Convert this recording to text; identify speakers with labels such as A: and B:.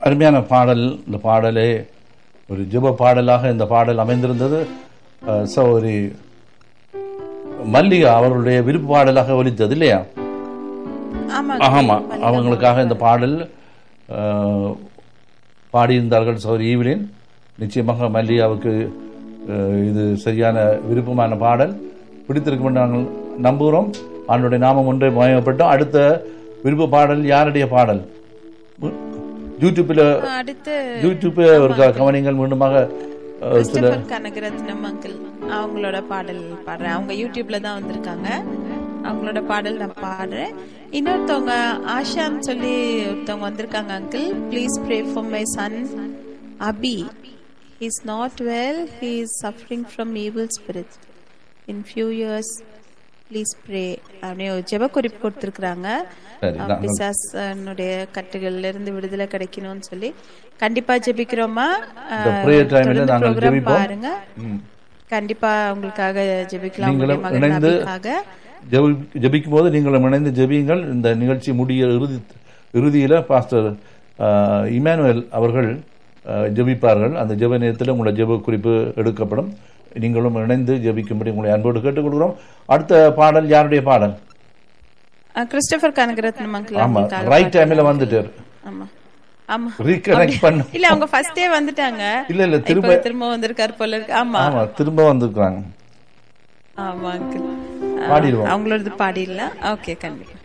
A: அருமையான பாடல் இந்த பாடலே ஒரு ஜெப பாடலாக இந்த பாடல் அமைந்திருந்தது அஹ், சகோதரி மல்லிகா அவர்களுடைய விருப்ப பாடலாக ஒலித்தது இல்லையா
B: ஆமா
A: ஆமா அவங்களுக்காக இந்த பாடல் அஹ், பாடியிருந்தார்கள் சகோதரி ஈவிலின் நிச்சயமாக மல்லிகாவுக்கு அஹ், இது சரியான விருப்பமான பாடல் பிடித்திருக்கும் என்று நாங்கள் நம்புகிறோம் அவனுடைய நாமம் ஒன்றை மயப்பட்டோம் அடுத்த விருப்ப பாடல் யாருடைய பாடல் யூடியூப்பில்
B: அடுத்து
A: யூடியூப்பை ஒரு க- கவனிங்கள் மீண்டுமாக அஹ், சில
B: கிறிஸ்டபர் கனகரத்னம் அங்கிள் அவங்களோட பாடல் பாடுறேன் அவங்க யூடியூப்ல தான் வந்திருக்காங்க அவங்களோட பாடல் நான் பாடுறேன் இன்னொருத்தவங்க ஆஷான்னு சொல்லி ஒருத்தவங்க வந்திருக்காங்க uncle please pray for my son Abhi is not well he is suffering from evil spirit in few years please pray அப்படின்னு ஒரு ஜெப குறிப்பு கொடுத்துருக்குறாங்க
A: சரி நான்
B: பிசாசனுடைய கட்டுகள்ல இருந்து விடுதலை கிடைக்கணும்னு சொல்லி கண்டிப்பா ஜெபிக்கிறோமா
A: இந்த prayer time ல நாங்கள்
B: ப்ரோக்ராம்
A: ஜெபிப்போம்.
B: பாருங்க கண்டிப்பா உங்களுக்காக ஜெபிக்கலாம்
A: நீங்களும்
B: உங்களுடைய மகன்
A: இணைந்து
B: நபிக்காக
A: ஜெபி- ஜெபிக்கும் போது நீங்களும் இணைந்து ஜெபியுங்கள் இந்த நிகழ்ச்சி முடிய இறுதி இறுதியில் பாஸ்டர் அஹ், இமானுவேல் அவர்கள் அஹ், ஜெபிப்பார்கள் அந்த ஜெப நேரத்தில் உங்களோட ஜெப குறிப்பு எடுக்கப்படும் நீங்களும் இணைந்து ஜெபிக்கும்படி உங்களை அன்போடு கேட்டுக்கொள்கிறோம் அடுத்த பாடல் யாருடைய பாடல்
B: அஹ், கிறிஸ்டோபர் கனகரத்னம் அங்கிள்
A: ஆமா
B: உங்களுக்காக
A: ரைட் டைம்ல வந்துட்டார்
B: ஆமா ஆமா
A: ரீகனெக்ட் பண்ண
B: இல்ல அவங்க ஃபர்ஸ்டே வந்துட்டாங்க
A: இல்ல இல்ல திரும்ப
B: இப்ப திரும்ப வந்திருக்காரு போல இருக்கு ஆமா
A: ஆமா திரும்ப வந்திருக்காங்க
B: ஆமா அங்கிள்
A: பாடிடுவோம்
B: அவங்களோடது பாடிடலாம் ஓகே கண்டிப்பா